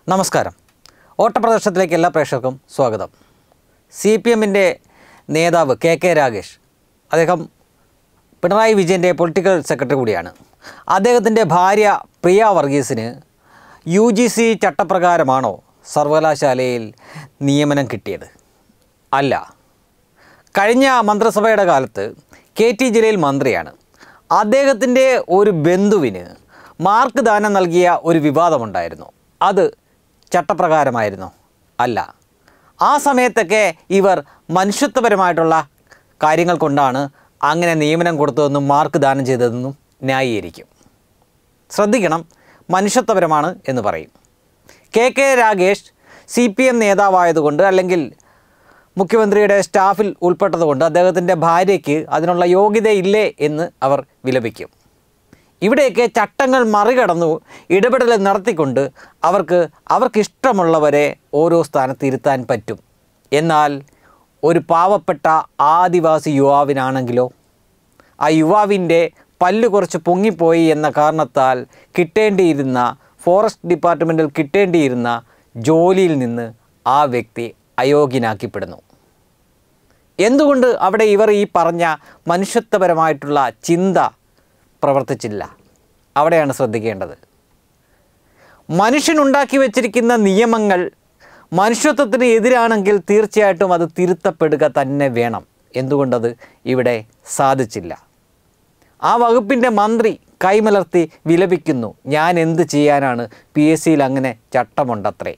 നമസ്കാരം ഓട്ടപ്രദർശനത്തിലേക്ക് എല്ലാ പ്രേക്ഷകർക്കും സ്വാഗതം സി പി എമ്മിൻ്റെ നേതാവ് കെ കെ രാഗേഷ് അദ്ദേഹം പിണറായി വിജയൻ്റെ പൊളിറ്റിക്കൽ സെക്രട്ടറി കൂടിയാണ് അദ്ദേഹത്തിൻ്റെ ഭാര്യ പ്രിയ വർഗീസിന് യു ജി സി ചട്ടപ്രകാരമാണോ സർവകലാശാലയിൽ നിയമനം കിട്ടിയത് അല്ല കഴിഞ്ഞ മന്ത്രിസഭയുടെ കാലത്ത് കെ ടി ജലീൽ മന്ത്രിയാണ് അദ്ദേഹത്തിൻ്റെ ഒരു ബന്ധുവിന് മാർക്ക് ദാനം നൽകിയ ഒരു വിവാദമുണ്ടായിരുന്നു അത് ചട്ടപ്രകാരമായിരുന്നു അല്ല ആ സമയത്തൊക്കെ ഇവർ മനുഷ്യത്വപരമായിട്ടുള്ള കാര്യങ്ങൾ കൊണ്ടാണ് അങ്ങനെ നിയമനം കൊടുത്തതെന്നും മാർക്ക് ദാനം ചെയ്തതെന്നും ന്യായീകരിക്കും ശ്രദ്ധിക്കണം മനുഷ്യത്വപരമാണ് എന്ന് പറയും K K Ragesh C P M നേതാവായതുകൊണ്ട് അല്ലെങ്കിൽ മുഖ്യമന്ത്രിയുടെ സ്റ്റാഫിൽ ഉൾപ്പെട്ടതുകൊണ്ട് അദ്ദേഹത്തിൻ്റെ ഭാര്യയ്ക്ക് അതിനുള്ള യോഗ്യതയില്ലേ എന്ന് അവർ വിലപിക്കും ഇവിടെയൊക്കെ ചട്ടങ്ങൾ മറികടന്നു ഇടപെടൽ നടത്തിക്കൊണ്ട് അവർക്ക് അവർക്കിഷ്ടമുള്ളവരെ ഓരോ സ്ഥാനത്ത് ഇരുത്താൻ പറ്റും എന്നാൽ ഒരു പാവപ്പെട്ട ആദിവാസി യുവാവിനാണെങ്കിലോ ആ യുവാവിൻ്റെ പല്ല് കുറച്ച് പൊങ്ങിപ്പോയി എന്ന കാരണത്താൽ കിട്ടേണ്ടിയിരുന്ന ഫോറസ്റ്റ് ഡിപ്പാർട്ട്മെൻറ്റിൽ കിട്ടേണ്ടിയിരുന്ന ജോലിയിൽ നിന്ന് ആ വ്യക്തി അയോഗ്യനാക്കിപ്പെടുന്നു എന്തുകൊണ്ട് അവിടെ ഇവർ ഈ പറഞ്ഞ മനുഷ്യത്വപരമായിട്ടുള്ള ചിന്ത പ്രവർത്തിച്ചില്ല അവിടെയാണ് ശ്രദ്ധിക്കേണ്ടത് മനുഷ്യനുണ്ടാക്കി വച്ചിരിക്കുന്ന നിയമങ്ങൾ മനുഷ്യത്വത്തിന് എതിരാണെങ്കിൽ തീർച്ചയായിട്ടും അത് തിരുത്തപ്പെടുക തന്നെ വേണം എന്തുകൊണ്ടത് ഇവിടെ സാധിച്ചില്ല ആ വകുപ്പിൻ്റെ മന്ത്രി കൈമലർത്തി വിലപിക്കുന്നു ഞാൻ എന്ത് ചെയ്യാനാണ് പി എസ് സിയിൽ അങ്ങനെ ചട്ടമുണ്ടത്രേ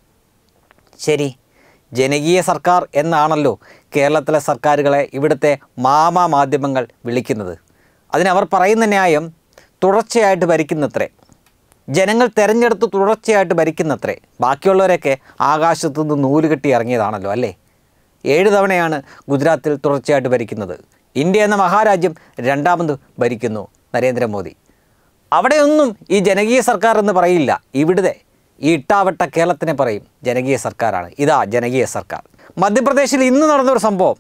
ശരി ജനകീയ സർക്കാർ എന്നാണല്ലോ കേരളത്തിലെ സർക്കാരുകളെ ഇവിടുത്തെ മാമാ മാധ്യമങ്ങൾ വിളിക്കുന്നത് അതിനവർ പറയുന്ന ന്യായം തുടർച്ചയായിട്ട് ഭരിക്കുന്നത്രേ ജനങ്ങൾ തിരഞ്ഞെടുത്ത് തുടർച്ചയായിട്ട് ഭരിക്കുന്നത്രേ ബാക്കിയുള്ളവരൊക്കെ ആകാശത്തു നിന്ന് നൂല് കെട്ടി ഇറങ്ങിയതാണല്ലോ അല്ലേ ഏഴ് തവണയാണ് ഗുജറാത്തിൽ തുടർച്ചയായിട്ട് ഭരിക്കുന്നത് ഇന്ത്യ എന്ന മഹാരാജ്യം രണ്ടാമത് ഭരിക്കുന്നു നരേന്ദ്രമോദി അവിടെയൊന്നും ഈ ജനകീയ സർക്കാർ എന്ന് പറയില്ല ഇവിടുത്തെ ഈ ഇട്ടാവട്ട കേരളത്തിനെ പറയും ജനകീയ സർക്കാരാണ് ഇതാ ജനകീയ സർക്കാർ മധ്യപ്രദേശിൽ ഇന്ന് നടന്നൊരു സംഭവം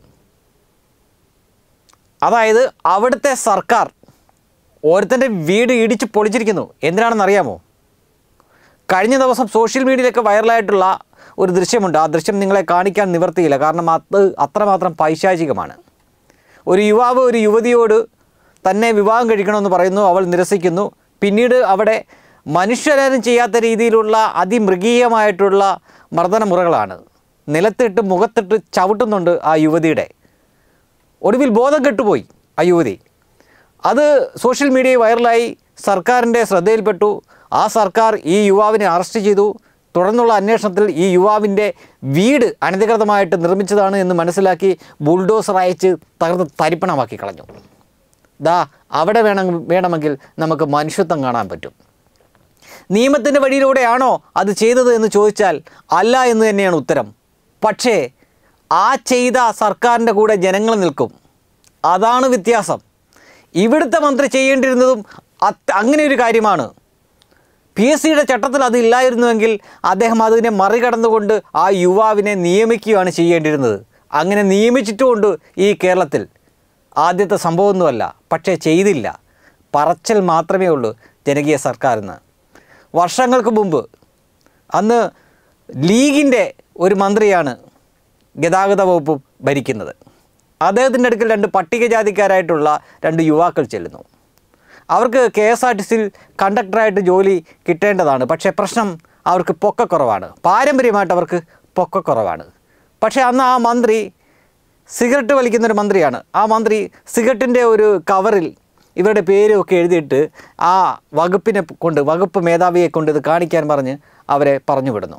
അതായത് അവിടുത്തെ സർക്കാർ ഓരോരുത്തൻ്റെ വീട് ഇടിച്ച് പൊളിച്ചിരിക്കുന്നു എന്തിനാണെന്ന് അറിയാമോ കഴിഞ്ഞ ദിവസം സോഷ്യൽ മീഡിയയിലൊക്കെ വൈറലായിട്ടുള്ള ഒരു ദൃശ്യമുണ്ട് ആ ദൃശ്യം നിങ്ങളെ കാണിക്കാൻ നിവർത്തിയില്ല കാരണം അത് അത്രമാത്രം പൈശാചികമാണ് ഒരു യുവാവ് ഒരു യുവതിയോട് തന്നെ വിവാഹം കഴിക്കണമെന്ന് പറയുന്നു അവൾ നിരസിക്കുന്നു പിന്നീട് അവിടെ മനുഷ്യരാരും ചെയ്യാത്ത രീതിയിലുള്ള അതിമൃഗീയമായിട്ടുള്ള മർദ്ദനമുറകളാണ് നിലത്തിട്ട് മുഖത്തിട്ട് ചവിട്ടുന്നുണ്ട് ആ യുവതിയുടെ ഒടുവിൽ ബോധം കെട്ടുപോയി ആ യുവതി അത് സോഷ്യൽ മീഡിയയിൽ വൈറലായി സർക്കാരിൻ്റെ ശ്രദ്ധയിൽപ്പെട്ടു ആ സർക്കാർ ഈ യുവാവിനെ അറസ്റ്റ് ചെയ്തു തുടർന്നുള്ള അന്വേഷണത്തിൽ ഈ യുവാവിൻ്റെ വീട് അനധികൃതമായിട്ട് നിർമ്മിച്ചതാണ് എന്ന് മനസ്സിലാക്കി ബുൾഡോസർ അയച്ച് തകർന്ന് തരിപ്പണമാക്കി കളഞ്ഞു ദാ അവിടെ വേണം വേണമെങ്കിൽ നമുക്ക് മനുഷ്യത്വം കാണാൻ പറ്റും നിയമത്തിൻ്റെ വഴിയിലൂടെയാണോ അത് ചെയ്തത് എന്ന് ചോദിച്ചാൽ അല്ല എന്ന് തന്നെയാണ് ഉത്തരം പക്ഷേ ആ ചെയ്ത സർക്കാരിൻ്റെ കൂടെ ജനങ്ങൾ നിൽക്കും അതാണ് വ്യത്യാസം ഇവിടുത്തെ മന്ത്രി ചെയ്യേണ്ടിയിരുന്നതും അത് അങ്ങനെ ഒരു കാര്യമാണ് പി എസ് സിയുടെ ചട്ടത്തിൽ അതില്ലായിരുന്നുവെങ്കിൽ അദ്ദേഹം അതിനെ മറികടന്നുകൊണ്ട് ആ യുവാവിനെ നിയമിക്കുകയാണ് ചെയ്യേണ്ടിയിരുന്നത് അങ്ങനെ നിയമിച്ചിട്ടുമുണ്ട് ഈ കേരളത്തിൽ ആദ്യത്തെ സംഭവമൊന്നുമല്ല പക്ഷേ ചെയ്തില്ല പറച്ചൽ മാത്രമേ ഉള്ളൂ ജനകീയ സർക്കാരെന്ന് വർഷങ്ങൾക്ക് മുമ്പ് അന്ന് ലീഗിൻ്റെ ഒരു മന്ത്രിയാണ് ഗതാഗത വകുപ്പ് ഭരിക്കുന്നത് അദ്ദേഹത്തിൻ്റെ അടുക്കൽ രണ്ട് പട്ടികജാതിക്കാരായിട്ടുള്ള രണ്ട് യുവാക്കൾ ചെല്ലുന്നു അവർക്ക് കെ എസ് ആർ ടി സിയിൽ കണ്ടക്ടറായിട്ട് ജോലി കിട്ടേണ്ടതാണ് പക്ഷേ പ്രശ്നം അവർക്ക് പൊക്കക്കുറവാണ് പാരമ്പര്യമായിട്ട് അവർക്ക് പൊക്കക്കുറവാണ് പക്ഷേ അന്ന് ആ മന്ത്രി സിഗരറ്റ് വലിക്കുന്നൊരു മന്ത്രിയാണ് ആ മന്ത്രി സിഗരറ്റിൻ്റെ ഒരു കവറിൽ ഇവരുടെ പേരും ഒക്കെ എഴുതിയിട്ട് ആ വകുപ്പിനെ കൊണ്ട് വകുപ്പ് മേധാവിയെ കൊണ്ട് ഇത് കാണിക്കാൻ പറഞ്ഞ് അവരെ പറഞ്ഞു വിടുന്നു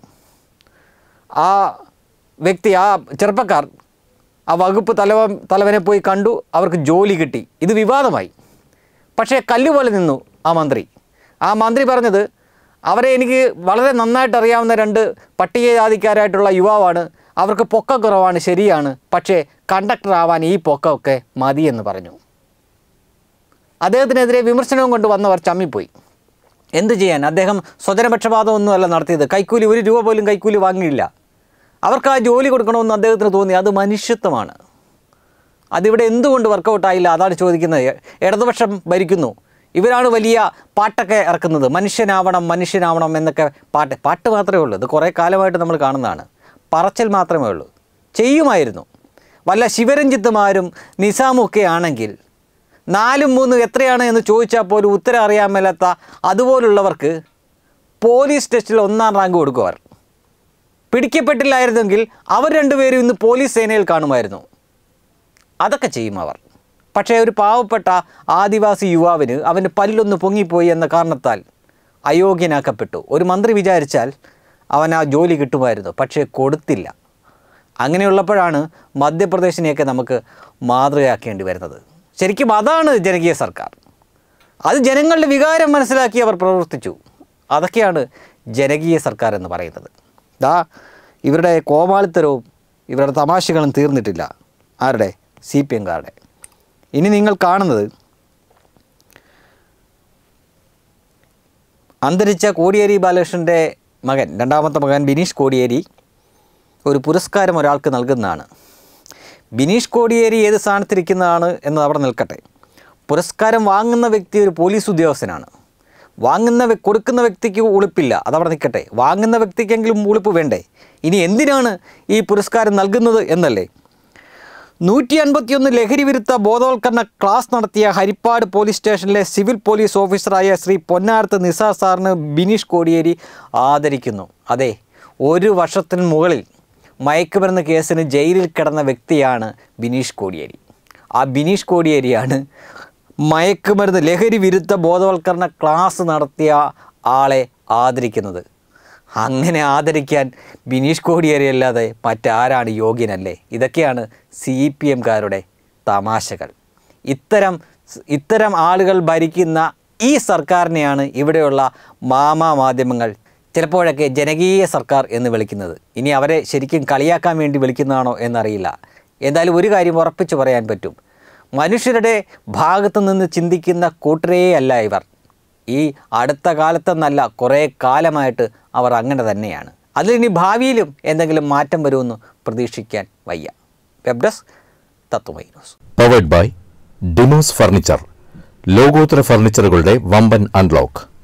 ആ വ്യക്തി ആ ചെറുപ്പക്കാർ ആ വകുപ്പ് തലവ തലവനെ പോയി കണ്ടു അവർക്ക് ജോലി കിട്ടി ഇത് വിവാദമായി പക്ഷേ കല്ലുപോലെ നിന്നു ആ മന്ത്രി ആ മന്ത്രി പറഞ്ഞത് അവരെ എനിക്ക് വളരെ നന്നായിട്ട് അറിയാവുന്ന രണ്ട് പട്ടികജാതിക്കാരായിട്ടുള്ള യുവാവാണ് അവർക്ക് പൊക്ക കുറവാണ് ശരിയാണ് പക്ഷേ കണ്ടക്ടർ ആവാൻ ഈ പൊക്കമൊക്കെ മതിയെന്ന് പറഞ്ഞു അദ്ദേഹത്തിനെതിരെ വിമർശനവും കൊണ്ട് വന്നവർ ചമ്മിപ്പോയി എന്ത് ചെയ്യാൻ അദ്ദേഹം സ്വജനപക്ഷപാതമൊന്നുമല്ല നടത്തിയത് കൈക്കൂലി ഒരു രൂപ പോലും കൈക്കൂലി വാങ്ങിയില്ല അവർക്ക് ആ ജോലി കൊടുക്കണമെന്ന് അദ്ദേഹത്തിന് തോന്നി അത് മനുഷ്യത്വമാണ് അതിവിടെ എന്തുകൊണ്ട് വർക്കൗട്ടായില്ല അതാണ് ചോദിക്കുന്നത് ഇടതുപക്ഷം ഭരിക്കുന്നു ഇവരാണ് വലിയ പാട്ടൊക്കെ ഇറക്കുന്നത് മനുഷ്യനാവണം മനുഷ്യനാവണം എന്നൊക്കെ പാട്ട് പാട്ട് മാത്രമേ ഉള്ളൂ ഇത് കുറേ കാലമായിട്ട് നമ്മൾ കാണുന്നതാണ് പറച്ചൽ മാത്രമേ ഉള്ളൂ ചെയ്യുമായിരുന്നു വല്ല ശിവരഞ്ജിത്തുമാരും നിസാമും ഒക്കെ ആണെങ്കിൽ നാലും മൂന്നും എത്രയാണ് എന്ന് ചോദിച്ചാൽ പോലും ഉത്തരം അറിയാൻ മേലാത്ത അതുപോലുള്ളവർക്ക് പോലീസ് സ്റ്റേഷനിൽ ഒന്നാം റാങ്ക് കൊടുക്കും അവർ പിടിക്കപ്പെട്ടില്ലായിരുന്നെങ്കിൽ അവർ രണ്ടുപേരും ഇന്ന് പോലീസ് സേനയിൽ കാണുമായിരുന്നു അതൊക്കെ ചെയ്യും അവർ പക്ഷേ ഒരു പാവപ്പെട്ട ആദിവാസി യുവാവിന് അവൻ്റെ പല്ലൊന്ന് പൊങ്ങിപ്പോയി എന്ന കാരണത്താൽ അയോഗ്യനാക്കപ്പെട്ടു ഒരു മന്ത്രി വിചാരിച്ചാൽ അവൻ ആ ജോലി കിട്ടുമായിരുന്നു പക്ഷേ കൊടുത്തില്ല അങ്ങനെയുള്ളപ്പോഴാണ് മധ്യപ്രദേശിനെയൊക്കെ നമുക്ക് മാതൃകയാക്കേണ്ടി വരുന്നത് ശരിക്കും അതാണ് ജനകീയ സർക്കാർ അത് ജനങ്ങളുടെ വികാരം മനസ്സിലാക്കി അവർ പ്രവർത്തിച്ചു അതൊക്കെയാണ് ജനകീയ സർക്കാർ എന്ന് പറയുന്നത് ദാ ഇവരുടെ കോമാളിത്തരവും ഇവരുടെ തമാശകളും തീർന്നിട്ടില്ല ആരുടെ സി പി എംകാരുടെ ഇനി നിങ്ങൾ കാണുന്നത് അന്തരിച്ച കോടിയേരി ബാലകൃഷ്ണൻ്റെ മകൻ രണ്ടാമത്തെ മകൻ ബിനീഷ് കോടിയേരി ഒരു പുരസ്കാരം ഒരാൾക്ക് നൽകുന്നതാണ് ബിനീഷ് കോടിയേരി ഏത് സ്ഥാനത്തിരിക്കുന്നതാണ് എന്നത് അവിടെ നിൽക്കട്ടെ പുരസ്കാരം വാങ്ങുന്ന വ്യക്തി ഒരു പോലീസ് ഉദ്യോഗസ്ഥനാണ് വാങ്ങുന്ന വ്യ- കൊടുക്കുന്ന വ്യക്തിക്ക് ഉളുപ്പില്ല അതവിടെ നിൽക്കട്ടെ വാങ്ങുന്ന വ്യക്തിക്കെങ്കിലും ഉളുപ്പ് വേണ്ടേ ഇനി എന്തിനാണ് ഈ പുരസ്കാരം നൽകുന്നത് എന്നല്ലേ നൂറ്റി അൻപത്തിയൊന്ന് ലഹരി വിരുദ്ധ ബോധവൽക്കരണ ക്ലാസ് നടത്തിയ ഹരിപ്പാട് പോലീസ് സ്റ്റേഷനിലെ സിവിൽ പോലീസ് ഓഫീസറായ ശ്രീ പൊന്നാരത്ത് നിസാർ സാറിന് ബിനീഷ് കോടിയേരി ആദരിക്കുന്നു അതെ ഒരു വർഷത്തിന് മുകളിൽ മയക്കുമരുന്ന് കേസിന് ജയിലിൽ കിടന്ന വ്യക്തിയാണ് ബിനീഷ് കോടിയേരി ആ ബിനീഷ് കോടിയേരിയാണ് മയക്കുമരുന്ന് ലഹരി വിരുദ്ധ ബോധവൽക്കരണ ക്ലാസ് നടത്തിയ ആളെ ആദരിക്കുന്നത് അങ്ങനെ ആദരിക്കാൻ ബിനീഷ് കോടിയേരി അല്ലാതെ മറ്റാരാണ് യോഗ്യനല്ലേ ഇതൊക്കെയാണ് സി പി എംകാരുടെ തമാശകൾ ഇത്തരം ഇത്തരം ആളുകൾ ഭരിക്കുന്ന ഈ സർക്കാരിനെയാണ് ഇവിടെയുള്ള മാമാ മാധ്യമങ്ങൾ ചിലപ്പോഴൊക്കെ ജനകീയ സർക്കാർ എന്ന് വിളിക്കുന്നത് ഇനി അവരെ ശരിക്കും കളിയാക്കാൻ വേണ്ടി വിളിക്കുന്നതാണോ എന്നറിയില്ല എന്തായാലും ഒരു കാര്യം ഉറപ്പിച്ചു പറയാൻ പറ്റും മനുഷ്യരുടെ ഭാഗത്തു നിന്ന് ചിന്തിക്കുന്ന കൂട്ടരേ അല്ല ഇവർ ഈ അടുത്ത കാലത്തെന്നല്ല കുറേ കാലമായിട്ട് അവർ അങ്ങനെ തന്നെയാണ് അതിലിനി ഭാവിയിലും എന്തെങ്കിലും മാറ്റം വരുമെന്ന് പ്രതീക്ഷിക്കാൻ വയ്യ web desk Tatwamayi news powered by Demos furniture ലോകോത്തര ഫർണിച്ചറുകളുടെ വമ്പൻ അൺലോക്ക്